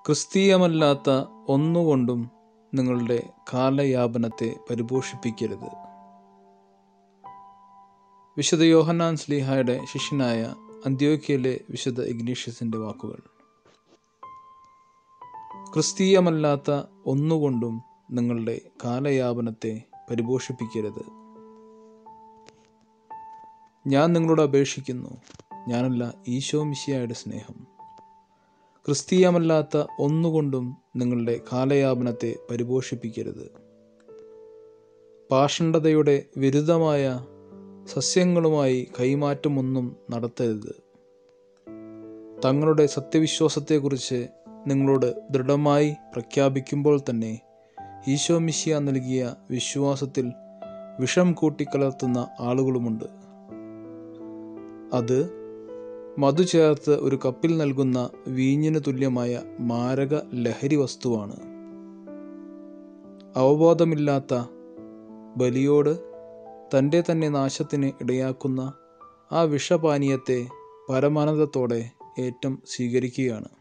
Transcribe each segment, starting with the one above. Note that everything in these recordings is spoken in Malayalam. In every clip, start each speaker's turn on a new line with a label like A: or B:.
A: ക്രിസ്തീയമല്ലാത്ത ഒന്നുകൊണ്ടും നിങ്ങളുടെ കാലയാപനത്തെ പരിപോഷിപ്പിക്കരുത് വിശുദ്ധ യോഹന്നാൻ സ്ലീഹായുടെ ശിഷ്യനായ അന്ത്യോക്യയിലെ വിശുദ്ധ ഇഗ്നീഷ്യസിൻ്റെ വാക്കുകൾ ക്രിസ്തീയമല്ലാത്ത ഒന്നുകൊണ്ടും നിങ്ങളുടെ കാലയാപനത്തെ പരിപോഷിപ്പിക്കരുത് ഞാൻ നിങ്ങളോട് അപേക്ഷിക്കുന്നു ഞാനല്ല ഈശോ മിശിയായുടെ സ്നേഹം ക്രിസ്തീയമല്ലാത്ത ഒന്നുകൊണ്ടും നിങ്ങളുടെ കാലയാപനത്തെ പരിപോഷിപ്പിക്കരുത് പാഷണ്ഡതയുടെ വിരുദ്ധമായ സസ്യങ്ങളുമായി കൈമാറ്റമൊന്നും നടത്തരുത് തങ്ങളുടെ സത്യവിശ്വാസത്തെക്കുറിച്ച് നിങ്ങളോട് ദൃഢമായി പ്രഖ്യാപിക്കുമ്പോൾ തന്നെ ഈശോ മിശിയ നൽകിയ വിശ്വാസത്തിൽ വിഷം കൂട്ടിക്കലർത്തുന്ന ആളുകളുമുണ്ട് അത് മധു ചേർത്ത് ഒരു കപ്പിൽ നൽകുന്ന വീഞ്ഞിന് തുല്യമായ മാരക ലഹരി വസ്തുവാണ് അവബോധമില്ലാത്ത ബലിയോട് തൻ്റെ തന്നെ നാശത്തിന് ഇടയാക്കുന്ന ആ വിഷപാനീയത്തെ പരമാനന്ദത്തോടെ ഏറ്റം സ്വീകരിക്കുകയാണ്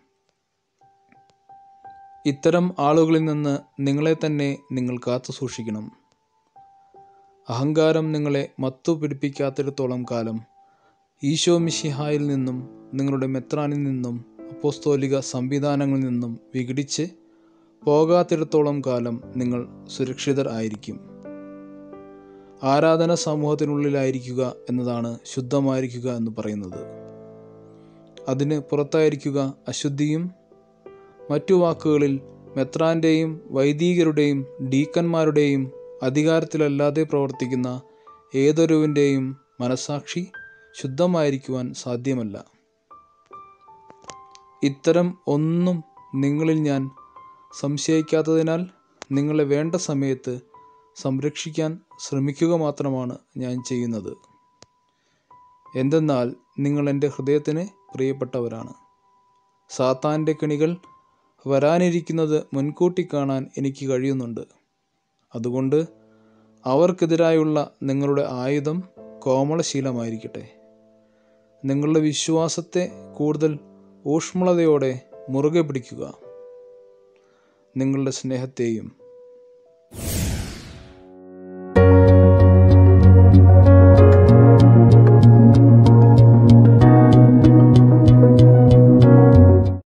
A: ഇത്തരം ആളുകളിൽ നിന്ന് നിങ്ങളെ തന്നെ നിങ്ങൾ കാത്തു സൂക്ഷിക്കണം അഹങ്കാരം നിങ്ങളെ മത്തു പിടിപ്പിക്കാത്തിടത്തോളം കാലം ഈശോ മിശിഹായിൽ നിന്നും നിങ്ങളുടെ മെത്രാനിൽ നിന്നും അപ്പോസ്തോലിക സംവിധാനങ്ങളിൽ നിന്നും വിഘടിച്ച് പോകാത്തിടത്തോളം കാലം നിങ്ങൾ സുരക്ഷിതർ ആയിരിക്കും ആരാധന സമൂഹത്തിനുള്ളിലായിരിക്കുക എന്നതാണ് ശുദ്ധമായിരിക്കുക എന്ന് പറയുന്നത് അതിന് പുറത്തായിരിക്കുക അശുദ്ധിയും മറ്റു വാക്കുകളിൽ മെത്രാൻ്റെയും വൈദികരുടെയും ഡീക്കന്മാരുടെയും അധികാരത്തിലല്ലാതെ പ്രവർത്തിക്കുന്ന ഏതൊരുവിൻ്റെയും മനസാക്ഷി ശുദ്ധമായിരിക്കുവാൻ സാധ്യമല്ല ഇത്തരം ഒന്നും നിങ്ങളിൽ ഞാൻ സംശയിക്കാത്തതിനാൽ നിങ്ങളെ വേണ്ട സമയത്ത് സംരക്ഷിക്കാൻ ശ്രമിക്കുക മാത്രമാണ് ഞാൻ ചെയ്യുന്നത് എന്തെന്നാൽ നിങ്ങൾ എൻ്റെ ഹൃദയത്തിന് പ്രിയപ്പെട്ടവരാണ് സാത്താൻ്റെ കെണികൾ വരാനിരിക്കുന്നത് മുൻകൂട്ടി കാണാൻ എനിക്ക് കഴിയുന്നുണ്ട് അതുകൊണ്ട് അവർക്കെതിരായുള്ള നിങ്ങളുടെ ആയുധം കോമളശീലമായിരിക്കട്ടെ നിങ്ങളുടെ വിശ്വാസത്തെ കൂടുതൽ ഊഷ്മളതയോടെ മുറുകെ പിടിക്കുക നിങ്ങളുടെ സ്നേഹത്തെയും